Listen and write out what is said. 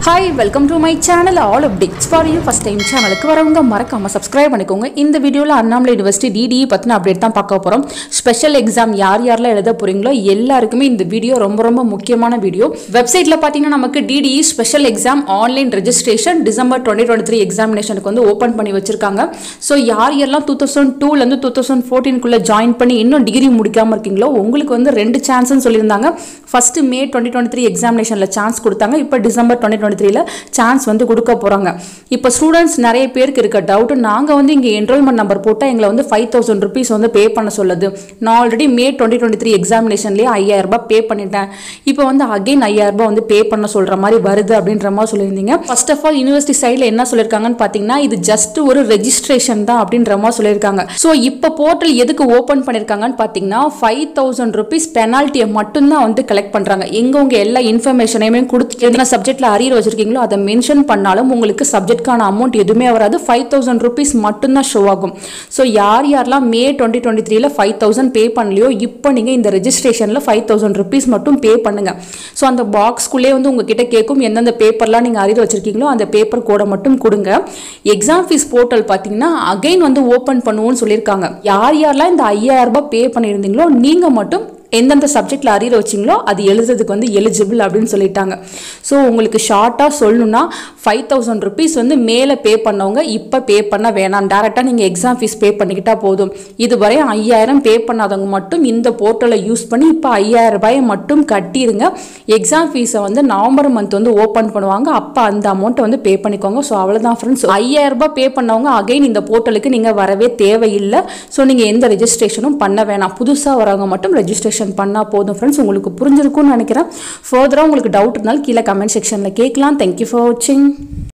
hi welcome to my channel all updates for you first time சேனலுக்கு வரவங்க மறக்காம subscribe பண்ணிக்கோங்க இந்த வீடியோவில் அண்ணாமலை யூனிவர்சிட்டி டிடிஇ பற்றின அப்டேட் தான் பார்க்க போகிறோம் ஸ்பெஷல் எக்ஸாம் யார் யாரெல்லாம் எழுத போகிறீங்களோ எல்லாருக்குமே இந்த வீடியோ ரொம்ப ரொம்ப முக்கியமான வீடியோ வெப்சைட்டில் பார்த்தீங்கன்னா நமக்கு DDE special exam online registration December twenty twenty three எக்ஸாமினேஷனுக்கு வந்து ஓப்பன் பண்ணி வச்சிருக்காங்க ஸோ யார் யாரெல்லாம் டூ தௌசண்ட் டூலேருந்து டூ தௌசண்ட் ஃபோர்டீனுக்குள்ளே ஜாயின் பண்ணி இன்னும் டிகிரி முடிக்காமல் இருக்கீங்களோ உங்களுக்கு வந்து ரெண்டு சான்ஸ்னு சொல்லியிருந்தாங்க first May twenty twenty three எக்ஸாமினேஷனில் சான்ஸ் கொடுத்தாங்க இப்போ டிசம்பர் டுவெண்ட்டி டுவெண்ட்டி த்ரீல சான்ஸ் வந்து கொடுக்க போகிறாங்க இப்போ ஸ்டூடெண்ட்ஸ் நிறைய பேருக்கு இருக்க டவுட் நாங்கள் வந்து இங்கே என்ரோல்மெண்ட் நம்பர் போட்டால் எங்களை வந்து ஃபைவ் தௌசண்ட் ருபீஸ் வந்து பே பண்ண சொல்லுது நான் already May twenty twenty three எக்ஸாமினேஷன்லேயே ஐயாயிரம் ரூபாய் பே பண்ணிட்டேன் இப்போ வந்து அகைன் ஐயாயிரம் ரூபாய் வந்து பே பண்ண சொல்கிற மாதிரி வருது அப்படின்ற மாதிரி சொல்லியிருந்தீங்க ஃபர்ஸ்ட் ஆஃப் ஆல் யூனிவர்சிட்டி சைடில் என்ன சொல்லியிருக்காங்கன்னு பார்த்தீங்கன்னா இது ஜஸ்ட் ஒரு ரெஜிஸ்ட்ரேஷன் தான் அப்படின்ற மாதிரி சொல்லியிருக்காங்க ஸோ இப்போ போர்ட்டல் எதுக்கு ஓப்பன் பண்ணியிருக்காங்கன்னு பார்த்தீங்கன்னா ஃபைவ் தௌசண்ட் ருபீஸ் பெனால்ட்டியை மட்டும்தான் வந்து கலெக்ட் பண்ணுறாங்க எங்கே உங்கள் எல்லா இன்ஃபர்மேஷனையுமே கொடுத்து எந்த சப்ஜெக்ட்டில் அரியர் வச்சிருக்கீங்களோ அதை மென்ஷன் பண்ணாலும் உங்களுக்கு சப்ஜெக்ட்கான அமௌண்ட் எதுவுமே வராது ஃபைவ் தௌசண்ட் ருபீஸ் மட்டும்தான் ஷோ ஆகும் ஸோ யார் யாரெல்லாம் மே டுவெண்ட்டி டுவெண்ட்டி த்ரீல ஃபைவ் தௌசண்ட் பே பண்ணலையோ இப்போ நீங்கள் இந்த ரெஜிஸ்ட்ரேஷனில் ஃபைவ் தௌசண்ட் ருபீஸ் மட்டும் பே பண்ணுங்க ஸோ அந்த பாக்ஸ்க்குள்ளே வந்து உங்ககிட்ட கேட்கும் எந்தெந்த பேப்பர்லாம் நீங்கள் அரியர் வச்சிருக்கீங்களோ அந்த பேப்பர் கோடை மட்டும் கொடுங்க எக்ஸாம் ஃபீஸ் போர்ட்டல் பார்த்தீங்கன்னா அகைன் வந்து ஓப்பன் பண்ணுவோம்னு சொல்லியிருக்காங்க யார் யாரெல்லாம் இந்த ஐயாயிரம் ரூபாய் பே பண்ணியிருந்தீங்களோ நீங்கள் மட்டும் எந்தெந்த சப்ஜெக்டில் அரியர் வச்சிங்களோ அது எழுதுறதுக்கு வந்து எலிஜிபிள் அப்படின்னு சொல்லிட்டாங்க ஸோ உங்களுக்கு ஷார்ட்டாக சொல்லணும்னா ஃபைவ் தௌசண்ட் ருபீஸ் வந்து மேலே பே பண்ணவங்க இப்போ பே பண்ண வேணாம் டேரெக்டாக நீங்கள் எக்ஸாம் ஃபீஸ் பே பண்ணிக்கிட்டால் போதும் இதுவரை ஐயாயிரம் பே பண்ணாதவங்க மட்டும் இந்த போர்ட்டலை யூஸ் பண்ணி இப்போ ஐயாயிரம் ரூபாயை மட்டும் கட்டிடுங்க எக்ஸாம் ஃபீஸை வந்து நவம்பர் மந்த் வந்து ஓப்பன் பண்ணுவாங்க அப்போ அந்த அமௌண்ட்டை வந்து பே பண்ணிக்கோங்க ஸோ அவ்வளோதான் ஃப்ரெண்ட்ஸ் ஐயாயிரம் ரூபாய் பே பண்ணவங்க அகைன் இந்த போர்ட்டலுக்கு நீங்கள் வரவே தேவையில்லை ஸோ நீங்கள் எந்த ரெஜிஸ்ட்ரேஷனும் பண்ண வேணாம் புதுசாக வரவங்க மட்டும் ரெஜிஸ்ட்ரேஷன் பண்ணால் போதும் ஃப்ரெண்ட்ஸ் உங்களுக்கு புரிஞ்சிருக்கும்னு நினைக்கிறேன் ஃபர்தராக உங்களுக்கு டவுட் இருந்தாலும் கீழே கமெண்ட் செக்ஷனில் கேட்கலாம் தேங்க்யூ ஃபார் வாட்சிங்